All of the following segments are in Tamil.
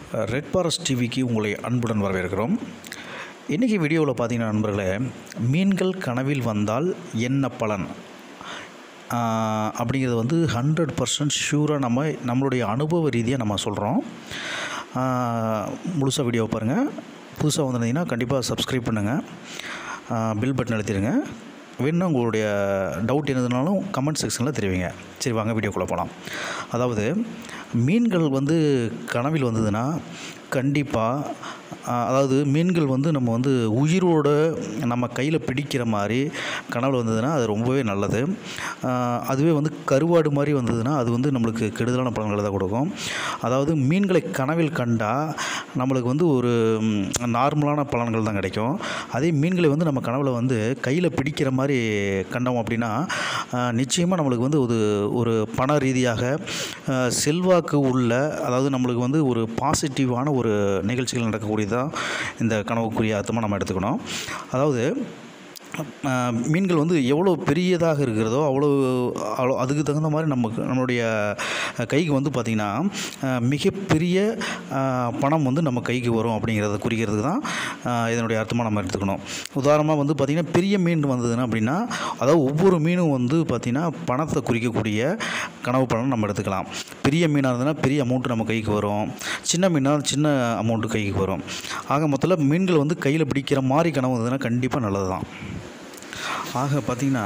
ரெட் ஃபாரஸ்ட் டிவிக்கு உங்களை அன்புடன் வரவேற்கிறோம் இன்றைக்கி வீடியோவில் பார்த்தீங்கன்னா நண்பர்களே மீன்கள் கனவில் வந்தால் என்ன பலன் ஆஹ், அப்படிங்கிறது வந்து ஹண்ட்ரட் பர்சன்ட் ஷூராக நம்ம நம்மளுடைய அனுபவ ரீதியாக நம்ம சொல்கிறோம் முழுசாக வீடியோவை பாருங்கள் புதுசாக வந்திருந்தீங்கன்னா கண்டிப்பாக சப்ஸ்கிரைப் பண்ணுங்கள் பில் பட்டன் அழுத்திடுங்க வேணும்னா உங்களுடைய டவுட் என்னதுனாலும் கமெண்ட் செக்ஷனில் தெரிவிங்க சரி வாங்க வீடியோக்குள்ளே போகலாம் அதாவது மீன்கள் வந்து கனவில் வந்ததுன்னா கண்டிப்பாக அதாவது மீன்கள் வந்து நம்ம வந்து உயிரோட நம்ம கையில் பிடிக்கிற மாதிரி கனவில் வந்ததுன்னா அது ரொம்பவே நல்லது ஆஹ் அதுவே வந்து கருவாடு மாதிரி வந்ததுன்னா அது வந்து நம்மளுக்கு கெடுதலான பலன்களை தான் கொடுக்கும் அதாவது மீன்களை கனவில் கண்டால் நம்மளுக்கு வந்து ஒரு ம், நார்மலான பலன்கள் தான் கிடைக்கும் அதே மீன்களை வந்து நம்ம கனவில் வந்து கையில் பிடிக்கிற மாதிரி கண்டோம் அப்படின்னா நிச்சயமாக நம்மளுக்கு வந்து ஒரு ஒரு பண ரீதியாக ஆஹ், செல்வாக்கு உள்ள அதாவது நம்மளுக்கு வந்து ஒரு பாசிட்டிவான ஒரு நிகழ்ச்சிகள் நடக்கக்கூடியதான் இந்த கனவுக்குரிய அர்த்தமாக நம்ம எடுத்துக்கணும் அதாவது ஆஹ், மீன்கள் வந்து எவ்வளோ பெரியதாக இருக்கிறதோ அவ்வளோ அவ்வளோ அதுக்கு தகுந்த மாதிரி நமக்கு நம்மளுடைய கைக்கு வந்து பார்த்திங்கன்னா ஆஹ், மிகப்பெரிய ஆஹ், பணம் வந்து நம்ம கைக்கு வரும் அப்படிங்கிறத குறிக்கிறதுக்கு தான் ஆஹ், இதனுடைய அர்த்தமாக நம்ம எடுத்துக்கணும் உதாரணமாக வந்து பார்த்திங்கன்னா பெரிய மீன் வந்ததுன்னா அப்படின்னா அதாவது ஒவ்வொரு மீனும் வந்து பார்த்திங்கன்னா பணத்தை குறிக்கக்கூடிய கனவு பலன் நம்ம எடுத்துக்கலாம் பெரிய மீனாக இருந்ததுன்னா பெரிய அமௌண்ட்டு நம்ம கைக்கு வரும் சின்ன மீனாக சின்ன அமௌண்ட்டு கைக்கு வரும் ஆக மொத்தத்தில் மீன்கள் வந்து கையில் பிடிக்கிற மாதிரி கனவு வந்ததுன்னா கண்டிப்பாக நல்லது தான் ஆக பார்த்திங்கன்னா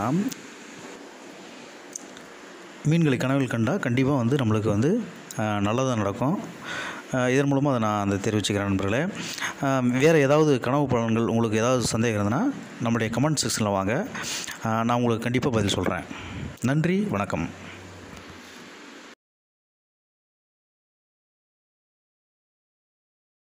மீன்களை கனவில் கண்டால் கண்டிப்பாக வந்து நம்மளுக்கு வந்து நல்லதாக நடக்கும் அஹ் இதன் மூலமாக அதை நான் அந்த தெரிவிச்சுக்கிறேன் நண்பர்களே அஹ் வேறு ஏதாவது கனவு பலன்கள் உங்களுக்கு ஏதாவது சந்தேகம் இருந்ததுன்னா நம்முடைய கமெண்ட் செக்ஷனில் வாங்க அஹ் நான் உங்களுக்கு கண்டிப்பாக பதில் சொல்கிறேன் நன்றி வணக்கம்